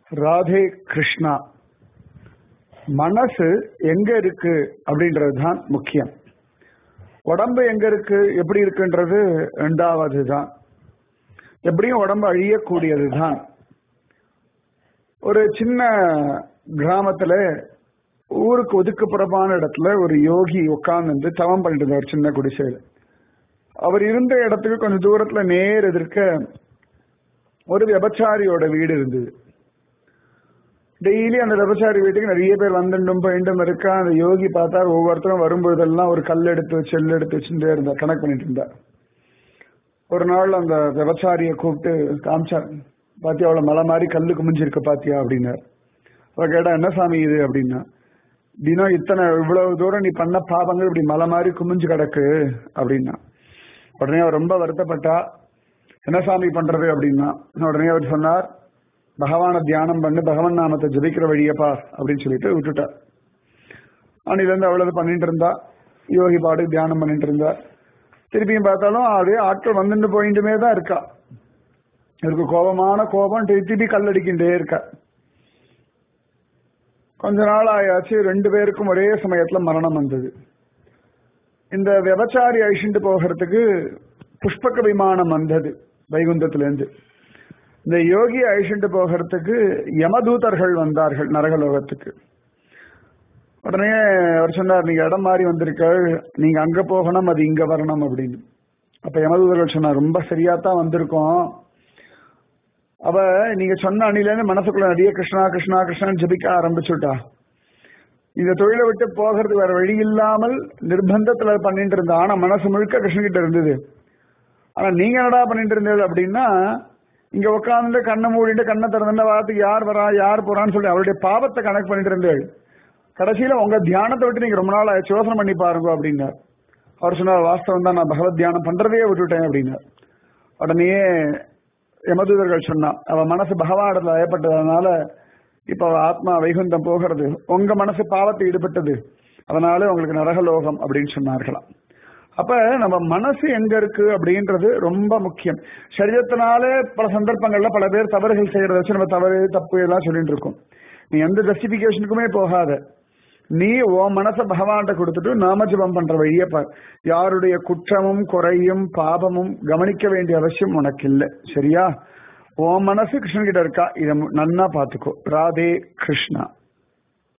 ராதே கிருஷ்ணா மனசு எங்க இருக்கு அப்படின்றது தான் முக்கியம் உடம்பு எங்க இருக்கு எப்படி இருக்குன்றது ரெண்டாவது தான் எப்படியும் உடம்பு அழியக்கூடியது தான் ஒரு சின்ன கிராமத்துல ஊருக்கு ஒதுக்குப்புறமான இடத்துல ஒரு யோகி உட்கார்ந்து தவம் பண்ணிட்டு இருந்தார் சின்ன குடிசையில் அவர் இருந்த இடத்துக்கு கொஞ்சம் தூரத்துல நேர் எதிர்க்க ஒரு விபச்சாரியோட வீடு இருந்தது டெய்லி அந்த விபச்சாரி வீட்டுக்கு நிறைய பேர் வந்துட்டும் போயிட்டும் இருக்கா அந்த யோகி பார்த்தார் ஒவ்வொருத்தரும் வரும்பொழுதெல்லாம் ஒரு கல் எடுத்து வச்சு செல் எடுத்து வச்சுட்டே இருந்தார் கணக்கு பண்ணிட்டு இருந்தார் ஒரு நாள் அந்த விபச்சாரியை கூப்பிட்டு காமிச்சார் பாத்தியா அவ்வளவு மலை மாதிரி கல்லு குமிஞ்சிருக்கு பாத்தியா அப்படின்னார் அவ கேட்டா என்ன சாமி இது அப்படின்னா தினம் இத்தனை இவ்வளவு தூரம் நீ பண்ண பாபங்கள் இப்படி மலை மாதிரி குமிஞ்சு கிடக்கு அப்படின்னா உடனே அவர் ரொம்ப வருத்தப்பட்டா என்ன சாமி பண்றது அப்படின்னா உடனே அவர் சொன்னார் பகவான தியானம் பண்ணு பகவான் நாமத்தை ஜபிக்கிற வழியை பார் அப்படின்னு சொல்லிட்டு விட்டுட்டார் அன்னிலேருந்து அவ்வளவு பண்ணிட்டு இருந்தா யோகி பாடு தியானம் பண்ணிட்டு இருந்தா திருப்பியும் பார்த்தாலும் அதே ஆட்கள் வந்துட்டு போயிட்டுமே தான் இருக்கா இவருக்கு கோபமான கோபம் திருப்பி கல்லடிக்கின்றே இருக்கா கொஞ்ச நாள் ஆயாச்சு ரெண்டு பேருக்கும் ஒரே சமயத்துல மரணம் வந்தது இந்த விபச்சாரி அழிச்சுட்டு போகிறதுக்கு புஷ்பக விமானம் வந்தது வைகுந்தத்திலிருந்து இந்த யோகி அழிச்சுட்டு போகிறதுக்கு யமதூதர்கள் வந்தார்கள் நரகலோகத்துக்கு உடனே அவர் சொன்னார் நீங்க இடம் மாறி வந்திருக்க நீங்க அங்க போகணும் அது இங்க வரணும் அப்படின்னு அப்ப யமதூதர்கள் சொன்னார் ரொம்ப சரியா தான் வந்திருக்கோம் அவ நீங்க சொன்ன அணிலேருந்து மனசுக்குள்ள நிறைய கிருஷ்ணா கிருஷ்ணா கிருஷ்ணன் ஜபிக்க ஆரம்பிச்சுட்டா இந்த தொழிலை விட்டு போகிறதுக்கு வேற வழி இல்லாமல் நிர்பந்தத்துல பண்ணிட்டு இருந்தா ஆனா மனசு முழுக்க கிருஷ்ணகிட்ட இருந்தது ஆனா நீங்க என்னடா பண்ணிட்டு இருந்தது அப்படின்னா இங்க உட்காந்து கண்ணை மூடிட்டு கண்ணை திறந்த வாரத்துக்கு யார் வரா யார் போறான்னு சொல்லி அவருடைய பாவத்தை கணக்கு பண்ணிட்டு இருந்தேள் கடைசியில உங்க தியானத்தை விட்டு நீங்க ரொம்ப நாள் ஆச்சு யோசனை பண்ணி பாருங்க அப்படின்னார் அவர் சொன்னார் வாஸ்தவம் தான் நான் பகவத் தியானம் பண்றதையே விட்டுட்டேன் அப்படின்னார் உடனே யமதூதர்கள் சொன்னா அவ மனசு பகவானத்துல ஏற்பட்டதுனால இப்ப அவ ஆத்மா வைகுந்தம் போகிறது உங்க மனசு பாவத்தை ஈடுபட்டது அதனால உங்களுக்கு நரகலோகம் அப்படின்னு சொன்னார்களாம் அப்ப நம்ம மனசு எங்க இருக்கு அப்படின்றது ரொம்ப முக்கியம் சரீரத்தினால பல சந்தர்ப்பங்கள்ல பல பேர் தவறுகள் செய்யறத வச்சு நம்ம தவறு தப்பு எல்லாம் சொல்லிட்டு இருக்கோம் நீ எந்த ஜஸ்டிபிகேஷனுக்குமே போகாத நீ உன் மனச பகவான்கிட்ட கொடுத்துட்டு நாமஜபம் பண்ற வழிய பார் யாருடைய குற்றமும் குறையும் பாபமும் கவனிக்க வேண்டிய அவசியம் உனக்கு இல்லை சரியா உன் மனசு கிருஷ்ணன் கிட்ட இருக்கா இதை நன்னா பாத்துக்கோ ராதே கிருஷ்ணா